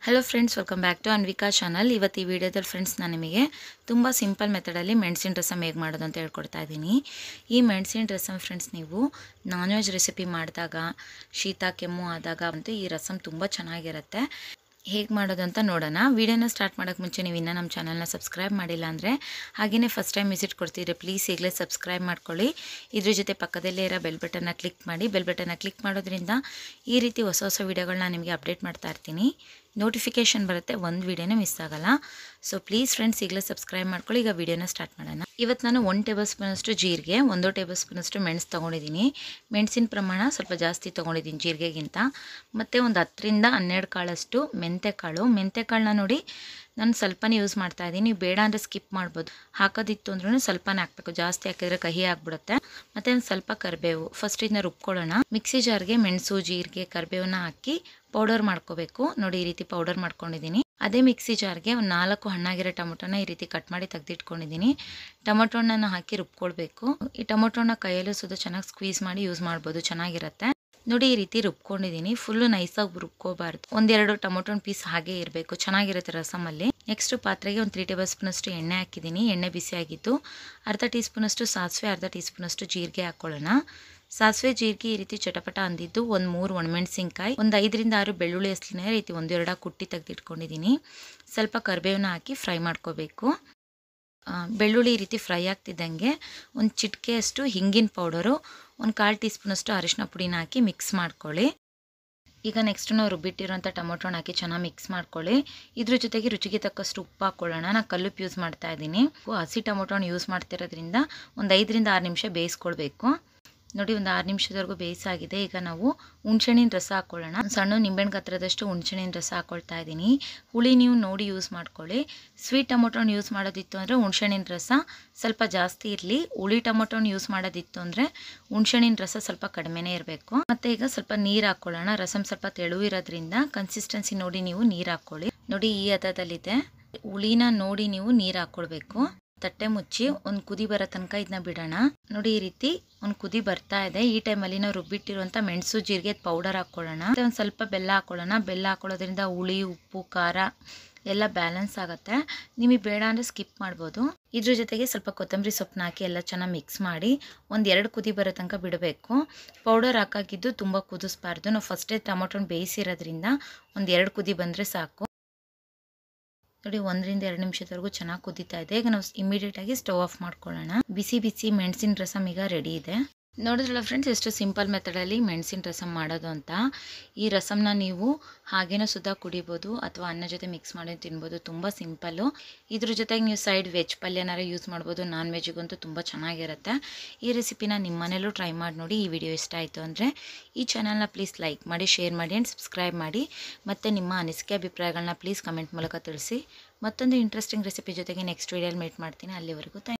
hello friends welcome back to Anvika channel ಇವತ್ತು ಈ ವಿಡಿಯೋದಲ್ಲಿ ಫ್ರೆಂಡ್ಸ್ ನಾನು ನಿಮಗೆ ತುಂಬ ಸಿಂಪಲ್ ಮೆಥಡಲ್ಲಿ ಮೆಣಸಿನ ರಸಮ್ ಹೇಗೆ ಮಾಡೋದು ಅಂತ ಹೇಳ್ಕೊಡ್ತಾ ಇದ್ದೀನಿ ಈ ಮೆಣಸಿನ ರಸಮ್ ಫ್ರೆಂಡ್ಸ್ ನೀವು ನಾನ್ ವೆಜ್ ರೆಸಿಪಿ ಮಾಡಿದಾಗ ಶೀತ ಕೆಮ್ಮು ಆದಾಗ ಅಂತೂ ಈ ರಸಮ್ ತುಂಬ ಚೆನ್ನಾಗಿರುತ್ತೆ ಹೇಗೆ ಮಾಡೋದು ಅಂತ ನೋಡೋಣ ವಿಡಿಯೋನ ಸ್ಟಾರ್ಟ್ ಮಾಡೋಕ್ಕೆ ಮುಂಚೆ ನೀವು ಇನ್ನೂ ನಮ್ಮ ಚಾನಲ್ನ ಸಬ್ಸ್ಕ್ರೈಬ್ ಮಾಡಿಲ್ಲ ಅಂದರೆ ಹಾಗೆಯೇ ಫಸ್ಟ್ ಟೈಮ್ ವಿಸಿಟ್ ಕೊಡ್ತಿದ್ರೆ ಪ್ಲೀಸ್ ಈಗಲೇ ಸಬ್ಸ್ಕ್ರೈಬ್ ಮಾಡ್ಕೊಳ್ಳಿ ಇದ್ರ ಜೊತೆ ಪಕ್ಕದಲ್ಲೇ ಇರೋ ಬೆಲ್ ಬಟನ್ನ ಕ್ಲಿಕ್ ಮಾಡಿ ಬೆಲ್ ಬಟನ್ನ ಕ್ಲಿಕ್ ಮಾಡೋದ್ರಿಂದ ಈ ರೀತಿ ಹೊಸ ಹೊಸ ವೀಡಿಯೋಗಳನ್ನ ನಿಮಗೆ ಅಪ್ಡೇಟ್ ಮಾಡ್ತಾ ಇರ್ತೀನಿ ನೋಟಿಫಿಕೇಷನ್ ಬರುತ್ತೆ ಒಂದು ವೀಡಿಯೋನೇ ಮಿಸ್ ಆಗಲ್ಲ ಸೊ ಪ್ಲೀಸ್ ಫ್ರೆಂಡ್ಸ್ ಈಗಲೇ ಸಬ್ಸ್ಕ್ರೈಬ್ ಮಾಡ್ಕೊಳ್ಳಿ ಈಗ ವೀಡಿಯೋನ ಸ್ಟಾರ್ಟ್ ಮಾಡೋಣ ಇವತ್ತು ನಾನು ಒನ್ ಟೇಬಲ್ ಸ್ಪೂನಷ್ಟು ಜೀರಿಗೆ ಒಂದು ಟೇಬಲ್ ಸ್ಪೂನಷ್ಟು ಮೆಣಸು ತೊಗೊಂಡಿದ್ದೀನಿ ಮೆಣಸಿನ ಪ್ರಮಾಣ ಸ್ವಲ್ಪ ಜಾಸ್ತಿ ತೊಗೊಂಡಿದ್ದೀನಿ ಜೀರಿಗೆಗಿಂತ ಮತ್ತು ಒಂದು ಹತ್ತರಿಂದ ಹನ್ನೆರಡು ಕಾಳಷ್ಟು ಮೆಂತೆಕಾಳು ಮೆಂತೆಕಾಳನ್ನ ನೋಡಿ ನಾನು ಸ್ವಲ್ಪನೇ ಯೂಸ್ ಮಾಡ್ತಾ ಇದ್ದೀನಿ ನೀವು ಬೇಡ ಅಂದರೆ ಸ್ಕಿಪ್ ಮಾಡ್ಬೋದು ಹಾಕೋದಿತ್ತು ಅಂದ್ರೂ ಸ್ವಲ್ಪನೇ ಹಾಕಬೇಕು ಜಾಸ್ತಿ ಹಾಕಿದ್ರೆ ಕಹಿ ಆಗಿಬಿಡುತ್ತೆ ಮತ್ತು ಒಂದು ಸ್ವಲ್ಪ ಕರಿಬೇವು ಫಸ್ಟ್ ಇದನ್ನ ರುಬ್ಕೊಳ್ಳೋಣ ಮಿಕ್ಸಿ ಜಾರ್ಗೆ ಮೆಣಸು ಜೀರಿಗೆ ಕರಿಬೇವನ್ನ ಹಾಕಿ ಪೌಡರ್ ಮಾಡ್ಕೋಬೇಕು ನೋಡಿ ಈ ರೀತಿ ಪೌಡರ್ ಮಾಡ್ಕೊಂಡಿದ್ದೀನಿ ಅದೇ ಮಿಕ್ಸಿ ಜಾರ್ಗೆ ಒಂದು ನಾಲ್ಕು ಹಣ್ಣಾಗಿರೋ ಟೊಮೊಟೊನ ಈ ರೀತಿ ಕಟ್ ಮಾಡಿ ತೆಗೆದಿಟ್ಕೊಂಡಿದ್ದೀನಿ ಟೊಮೊಟೊ ಹಣ್ಣನ್ನು ಹಾಕಿ ರುಬ್ಕೊಳ್ಬೇಕು ಈ ಟೊಮೊಟೊ ಹಣ್ಣ ಕೈಯಲ್ಲೂ ಸುದ ಚೆನ್ನಾಗಿ ಸ್ಕ್ವೀಸ್ ಮಾಡಿ ಯೂಸ್ ಮಾಡ್ಬೋದು ಚೆನ್ನಾಗಿರುತ್ತೆ ನೋಡಿ ಈ ರೀತಿ ರುಬ್ಕೊಂಡಿದ್ದೀನಿ ಫುಲ್ಲು ನೈಸಾಗಿ ರುಬ್ಕೋಬಾರ್ದು ಒಂದೆರಡು ಟೊಮೊಟೊ ಪೀಸ್ ಹಾಗೆ ಇರಬೇಕು ಚೆನ್ನಾಗಿರುತ್ತೆ ರಸಮಲ್ಲಿ ನೆಕ್ಸ್ಟ್ ಪಾತ್ರೆಗೆ ಒಂದು ತ್ರೀ ಟೇಬಲ್ ಸ್ಪೂನಷ್ಟು ಎಣ್ಣೆ ಹಾಕಿದ್ದೀನಿ ಎಣ್ಣೆ ಬಿಸಿ ಆಗಿತ್ತು ಅರ್ಧ ಟೀ ಸ್ಪೂನಷ್ಟು ಸಾಸಿವೆ ಅರ್ಧ ಟೀ ಸ್ಪೂನಷ್ಟು ಜೀರಿಗೆ ಹಾಕ್ಕೊಳ್ಳೋಣ ಸಾಸಿವೆ ಜೀರಿಗೆ ಈ ರೀತಿ ಚಟಪಟ ಅಂದಿದ್ದು ಒಂದು ಮೂರು ಒಣಮೆಣಸಿನ್ಕಾಯಿ ಒಂದು ಐದರಿಂದ ಆರು ಬೆಳ್ಳುಳ್ಳಿ ಹಸ್ಲಿನ ಈ ರೀತಿ ಒಂದೆರಡ ಕುಟ್ಟಿ ತೆಗೆದಿಟ್ಕೊಂಡಿದ್ದೀನಿ ಸ್ವಲ್ಪ ಕರಿಬೇವನ್ನ ಹಾಕಿ ಫ್ರೈ ಮಾಡ್ಕೋಬೇಕು ಬೆಳ್ಳುಳ್ಳಿ ಈ ರೀತಿ ಫ್ರೈ ಆಗ್ತಿದ್ದಂಗೆ ಒಂದು ಚಿಟಿಕೆಯಷ್ಟು ಹಿಂಗಿನ ಪೌಡರು ಒಂದು ಕಾಲು ಟೀ ಸ್ಪೂನಷ್ಟು ಅರಿಶಿನ ಪುಡಿನ ಹಾಕಿ ಮಿಕ್ಸ್ ಮಾಡ್ಕೊಳ್ಳಿ ಈಗ ನೆಕ್ಸ್ಟ್ ನಾವು ರುಬ್ಬಿಟ್ಟಿರೋಂಥ ಟೊಮೊಟೊನ ಹಾಕಿ ಚೆನ್ನಾಗಿ ಮಿಕ್ಸ್ ಮಾಡ್ಕೊಳ್ಳಿ ಇದ್ರ ಜೊತೆಗೆ ರುಚಿಗೆ ತಕ್ಕಷ್ಟು ಉಪ್ಪು ಹಾಕ್ಕೊಳ್ಳೋಣ ನಾನು ಕಲ್ಲುಪ್ಪು ಯೂಸ್ ಮಾಡ್ತಾ ಇದ್ದೀನಿ ಹಸಿ ಟೊಮೊಟೊನ ಯೂಸ್ ಮಾಡ್ತಿರೋದ್ರಿಂದ ಒಂದು ಐದರಿಂದ ಆರು ನಿಮಿಷ ಬೇಯಿಸ್ಕೊಳ್ಬೇಕು ನೋಡಿ ಒಂದು ಆರು ನಿಮಿಷದವರೆಗೂ ಬೇಯಿಸಾಗಿದೆ ಈಗ ನಾವು ಹುಣ್ಸೆಹಣ್ಣಿನ ರಸ ಹಾಕ್ಕೊಳ್ಳೋಣ ಒಂದು ಸಣ್ಣ ನಿಂಬೆಹಣ್ಣು ಗತ್ರದಷ್ಟು ಹುಣ್ಸೆಹಣ್ಣಿನ ರಸ ಹಾಕ್ಕೊಳ್ತಾ ಇದ್ದೀನಿ ಹುಳಿ ನೀವು ನೋಡಿ ಯೂಸ್ ಮಾಡ್ಕೊಳ್ಳಿ ಸ್ವೀಟ್ ಟೊಮೊಟೊನ ಯೂಸ್ ಮಾಡೋದಿತ್ತು ಅಂದರೆ ಹುಣ್ಸೆಹಣ್ಣಿನ ರಸ ಸ್ವಲ್ಪ ಜಾಸ್ತಿ ಇರಲಿ ಹುಳಿ ಟೊಮೊಟೊನ ಯೂಸ್ ಮಾಡೋದಿತ್ತು ಅಂದರೆ ಹುಣ್ಸೆಹಣ್ಣಿನ ರಸ ಸ್ವಲ್ಪ ಕಡಿಮೆನೇ ಇರಬೇಕು ಮತ್ತು ಈಗ ಸ್ವಲ್ಪ ನೀರು ಹಾಕ್ಕೊಳ್ಳೋಣ ರಸಮ್ ಸ್ವಲ್ಪ ತೆಳು ಇರೋದ್ರಿಂದ ಕನ್ಸಿಸ್ಟೆನ್ಸಿ ನೋಡಿ ನೀವು ನೀರು ಹಾಕ್ಕೊಳ್ಳಿ ನೋಡಿ ಈ ಹದದಲ್ಲಿದೆ ಹುಳಿನ ನೋಡಿ ನೀವು ನೀರು ಹಾಕ್ಕೊಳ್ಬೇಕು ತಟ್ಟೆ ಮುಚ್ಚಿ ಒಂದು ಕುದಿ ಬರೋ ತನಕ ಇದನ್ನ ಬಿಡೋಣ ನೋಡಿ ಈ ರೀತಿ ಒಂದು ಕುದಿ ಬರ್ತಾ ಇದೆ ಈ ಟೈಮಲ್ಲಿ ನಾವು ರುಬ್ಬಿಟ್ಟಿರುವಂಥ ಮೆಣಸು ಜೀರಿಗೆ ಪೌಡರ್ ಹಾಕ್ಕೊಳ್ಳೋಣ ಒಂದು ಸ್ವಲ್ಪ ಬೆಲ್ಲ ಹಾಕ್ಕೊಳ್ಳೋಣ ಬೆಲ್ಲ ಹಾಕೊಳ್ಳೋದ್ರಿಂದ ಹುಳಿ ಉಪ್ಪು ಖಾರ ಎಲ್ಲ ಬ್ಯಾಲೆನ್ಸ್ ಆಗುತ್ತೆ ನಿಮಗೆ ಬೇಡ ಅಂದರೆ ಸ್ಕಿಪ್ ಮಾಡ್ಬೋದು ಇದ್ರ ಜೊತೆಗೆ ಸ್ವಲ್ಪ ಕೊತ್ತಂಬರಿ ಸೊಪ್ಪನ್ನ ಹಾಕಿ ಎಲ್ಲ ಚೆನ್ನಾಗಿ ಮಿಕ್ಸ್ ಮಾಡಿ ಒಂದು ಎರಡು ಕುದಿ ಬರೋ ತನಕ ಬಿಡಬೇಕು ಪೌಡರ್ ಹಾಕಾಗಿದ್ದು ತುಂಬ ಕುದಿಸ್ಬಾರ್ದು ನಾವು ಫಸ್ಟೇ ಟೊಮೊಟೊನ ಬೇಯಿಸಿರೋದ್ರಿಂದ ಒಂದು ಎರಡು ಕುದಿ ಬಂದರೆ ಸಾಕು ನೋಡಿ ಒಂದರಿಂದ ಎರಡು ನಿಮಿಷದವರೆಗೂ ಚೆನ್ನಾಗಿ ಕುದೀತಾ ಇದೆ ಈಗ ನಾವು ಇಮಿಡಿಯೇಟಾಗಿ ಸ್ಟವ್ ಆಫ್ ಮಾಡ್ಕೊಳ್ಳೋಣ ಬಿಸಿ ಬಿಸಿ ಮೆಣಸಿನ ರಸಮ್ ಈಗ ರೆಡಿ ಇದೆ ನೋಡಿದ್ರಲ್ಲ ಫ್ರೆಂಡ್ಸ್ ಎಷ್ಟು ಸಿಂಪಲ್ ಮೆಥಡಲ್ಲಿ ಮೆಣಸಿನ ರಸಮ್ ಮಾಡೋದು ಅಂತ ಈ ರಸಮ್ನ ನೀವು ಹಾಗೇನೂ ಸುಧಾ ಕುಡಿಬೋದು ಅಥವಾ ಅನ್ನ ಜೊತೆ ಮಿಕ್ಸ್ ಮಾಡಿ ತಿನ್ಬೋದು ತುಂಬ ಸಿಂಪಲ್ಲು ಇದ್ರ ಜೊತೆಗೆ ನೀವು ಸೈಡ್ ವೆಜ್ ಪಲ್ಯನಾರ ಯೂಸ್ ಮಾಡ್ಬೋದು ನಾನ್ ವೆಜ್ಜಿಗಂತೂ ತುಂಬ ಚೆನ್ನಾಗಿರುತ್ತೆ ಈ ರೆಸಿಪಿನ ನಿಮ್ಮ ಮನೇಲೂ ಟ್ರೈ ಮಾಡಿ ನೋಡಿ ಈ ವಿಡಿಯೋ ಇಷ್ಟ ಆಯಿತು ಅಂದರೆ ಈ ಚಾನಲ್ನ ಪ್ಲೀಸ್ ಲೈಕ್ ಮಾಡಿ ಶೇರ್ ಮಾಡಿ ಆ್ಯಂಡ್ ಸಬ್ಸ್ಕ್ರೈಬ್ ಮಾಡಿ ಮತ್ತು ನಿಮ್ಮ ಅನಿಸಿಕೆ ಅಭಿಪ್ರಾಯಗಳನ್ನ ಪ್ಲೀಸ್ ಕಮೆಂಟ್ ಮೂಲಕ ತಿಳಿಸಿ ಮತ್ತೊಂದು ಇಂಟ್ರೆಸ್ಟಿಂಗ್ ರೆಸಿಪಿ ಜೊತೆಗೆ ನೆಕ್ಸ್ಟ್ ವೀಡಿಯೋಲಿ ಮೀಟ್ ಮಾಡ್ತೀನಿ ಅಲ್ಲಿವರೆಗೂ ಥ್ಯಾಂಕ್